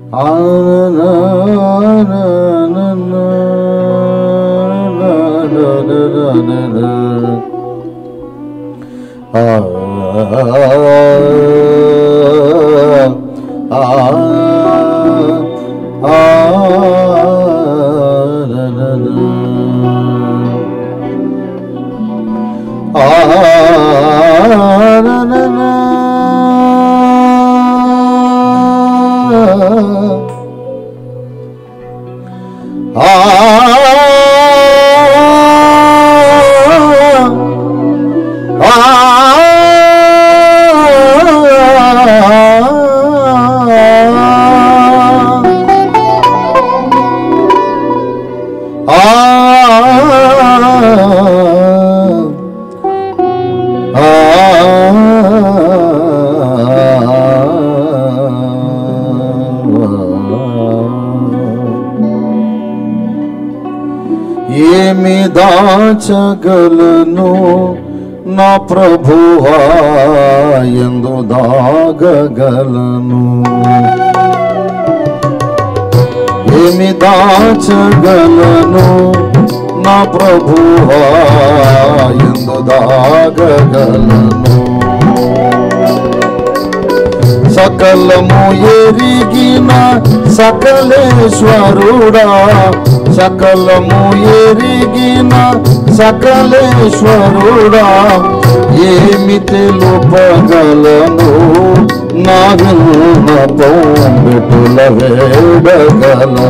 ఆ నా నా నా నా నా నా నా నా నా. ఆ ఆ ఆ నా నా నా. ఆ నా నా నా. ఏమి దాచగలను నా ప్రభువా ఎందు దాగగలను ఏమి దాచగలను నా ప్రభువా ఎందు దాగగలను సకలము ఎరిగిన సకలేశ్వరుడా సకలము ఎరిగిన సకలేశ్వరుడా ఏమి తెలుపగలను నా విన్నపంబెటుల వేడగలను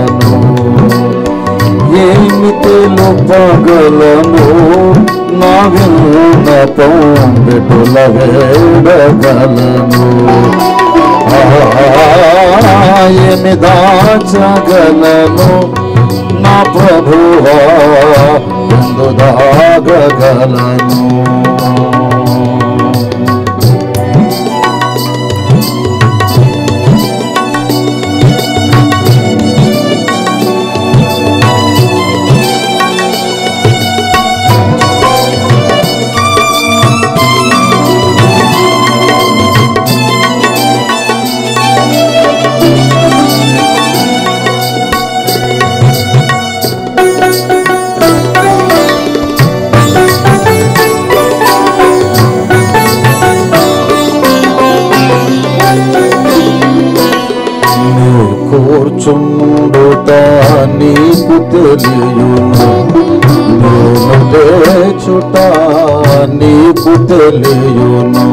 ఏమి తెలుపగలను నా విన్నపంబెటుల వేడగలను ఏమి దాచగలను నా ప్రభువా ఎందు దాగగలను నీ కూర్చుండుట నీకు తెలియును నేను లేచుట నీకు తెలియును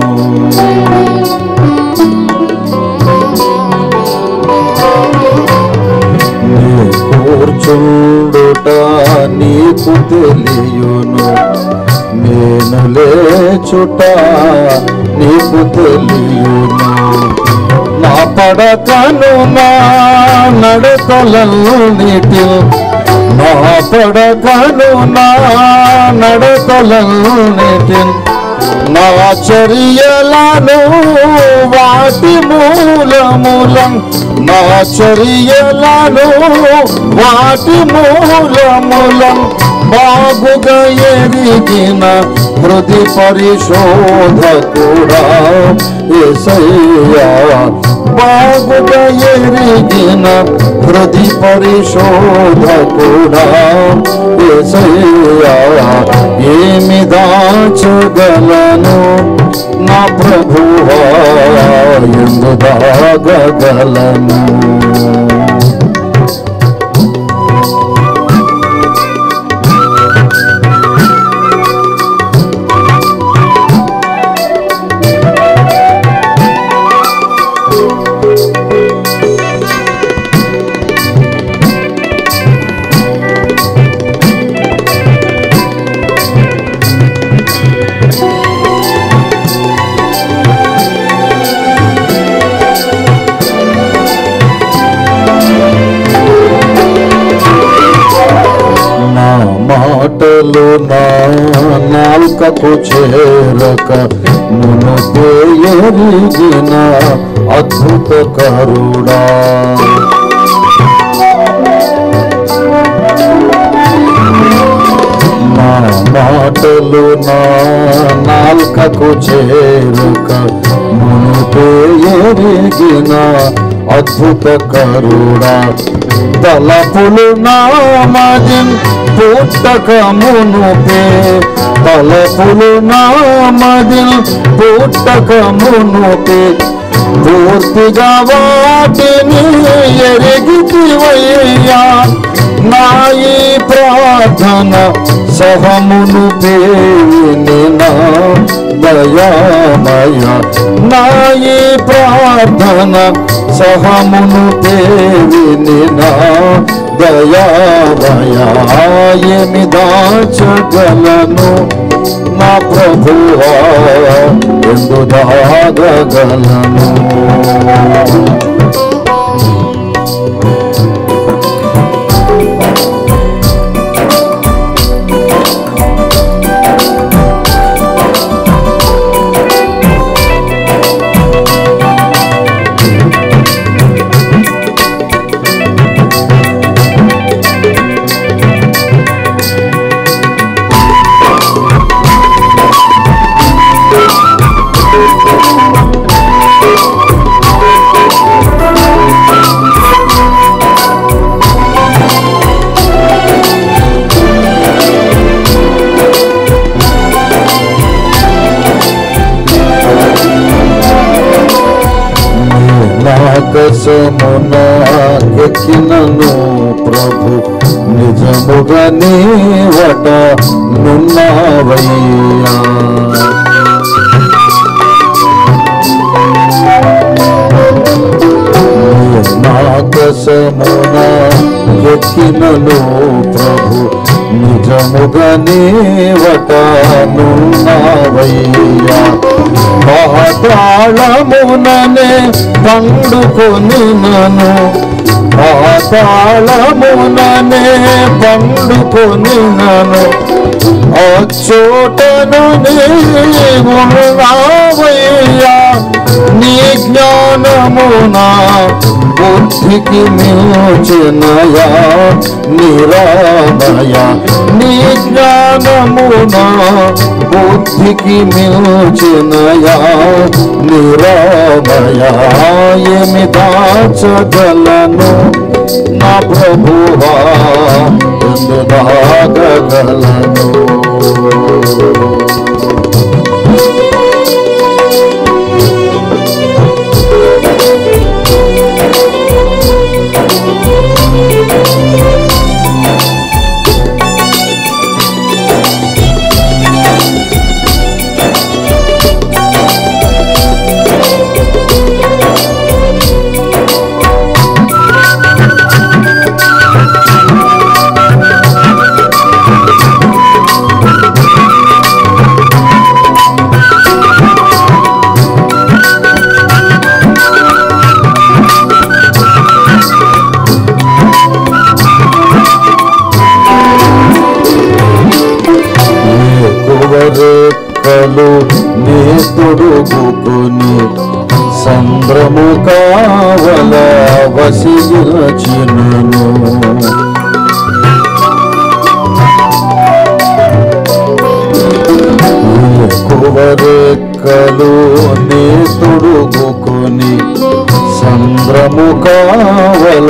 నీ కూర్చుండుట నీకు తెలియును నేను లేచుట నీకు తెలియును నా పడకను నా నడతలను నీటి నా పడకను నా నడతలను నీటి నా చర్యలను వాటి మూలమూలం నా చర్యలను వాటి మూలమూలం బాగుగా ఎరిగిన హృది పరిశోధ కూడా ఏసయ్యా బాగుగా ఎరిగిన హృది పరిశోధ కూడా ఏసయ్యా ఏమి దాచగలను నా ప్రభువా ఎందు దాగగలను నా మాటలు నా నాల్కకు చేరక మునుపే ఎరిగిన అద్భుత కరుడా నా మాటలు నా నాల్కకు చేరక మునుపే ఎరిగిన అద్భుత కరుడా తలపులు నామదిన్ పుట్టకమునుపే తలపులు నామదిన్ పుట్టకమునుపే పూర్తిగా వాటిని ఎరిగితివయ్యా నా ఈ ప్రార్థన సహమును పేని నా దయామయ నా ఈ ప్రార్థన సహమును పేని నా దయామయ ఏమి దాచగలను నా ప్రభువా ఎందు దాగగలను నాకసమున ఎక్కినను ప్రభు నిజముగా నీవట నున్నావయ్యా నాకసమున ఎక్కినను ప్రభు నిజముగా నీవట నున్నావయ్యా పాతాళముననే పండుకొని నను పాతాళముననే పండుకొని నను అచ్చోటను నీవున్నావయ్యా నీ జ్ఞానమునా బుద్ధికి మించినయా నిరామయ నీ జ్ఞానమునా బుద్ధికి మించినయా నిరామయ ఏమి దాచగలను నా ప్రభువా ఎందు దాగగలను కువరెక్కలు నీ తొడుగుకొని సంద్రము కావల వసిచినను కువరెక్కలు నీ తొడుగుకొని సంద్రము కావల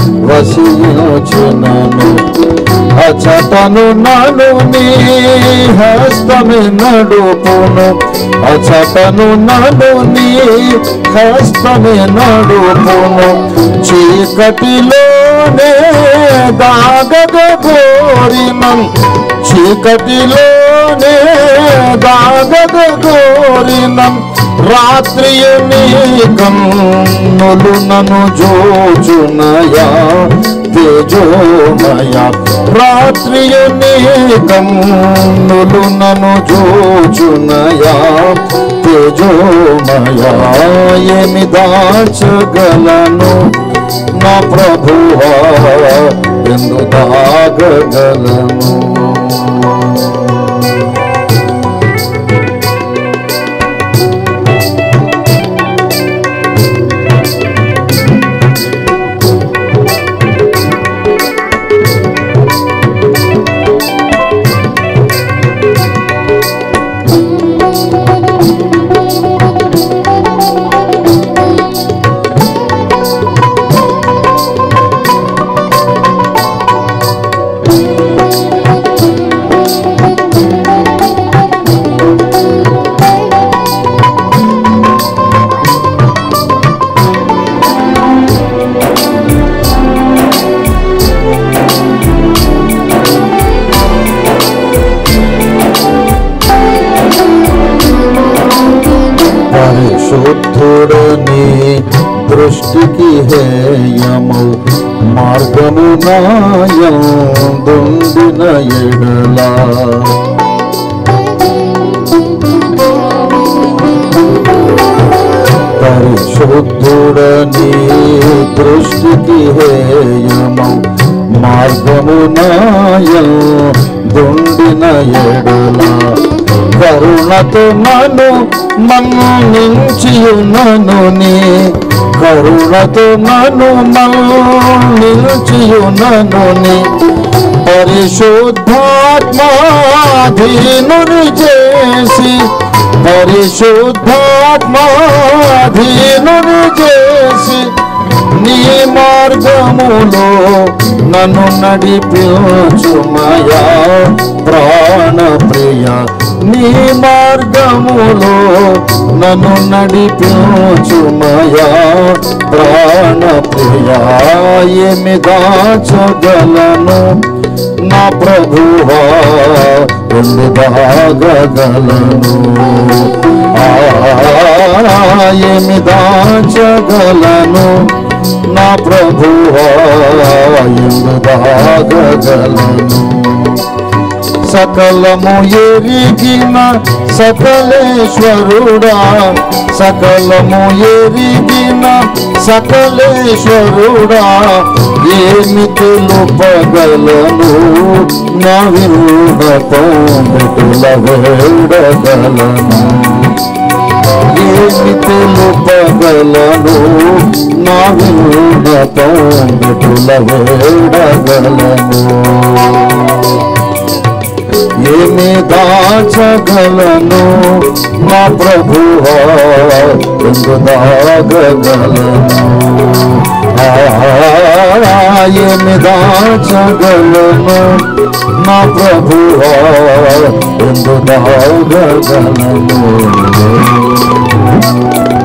వసిచినను అచటను నను నీ హస్తమి నడుపును అచటను నను నీ హస్తమి నడుపును చీకటిలోనే దాగగ కోరినం చీకటిలోనే దాగగ కోరినం రాత్రియు నీ కన్నులు నన్ను జోచునయా తేజోమయ రాత్రియు నీ కన్నులు నన్ను జోచునయా తేజోమయ ఏమి దాచగలను నా ప్రభువా ఎందు దాగగలను హేయము మార్గము నాయందుండిన ఎడలా పరిశుద్ధుడని దృష్టికి హేయము మార్గము నాయందుండిన ఎడలా కరుణతో నన్ను మన్నించియునను నీ కరుణతో నన్ను మన్నించియునను నీ పరిశుద్ధాత్మాధీనుని చేసి పరిశుద్ధాత్మాధీనుని చేసి నీ మార్గములో నన్ను నడిపించుమయా ప్రాణ ప్రియ నీ మార్గములో నన్ను నడిపించుమయా ప్రాణ ప్రియ ఏమి దాచగలను నా ప్రభువా ఎందు దాగగలను ఆ ఏమి దాచగలను నా ప్రభువా ఎందు దాగగలను సకలము ఎరిగిన సకలేశ్వరుడా సకలము ఎరిగిన సకలేశ్వరుడా ఏమి తెలుపగలను నా విరుడతోముల వేడగలను ఏమి తెలుపగలను నా విరుడతోముల వేడగలను ఏమి దాచగలను నా ప్రభువా ఎందు దాగగలను ఆ, ఏమి దాచగలను నా ప్రభువా ఎందు దాగగలను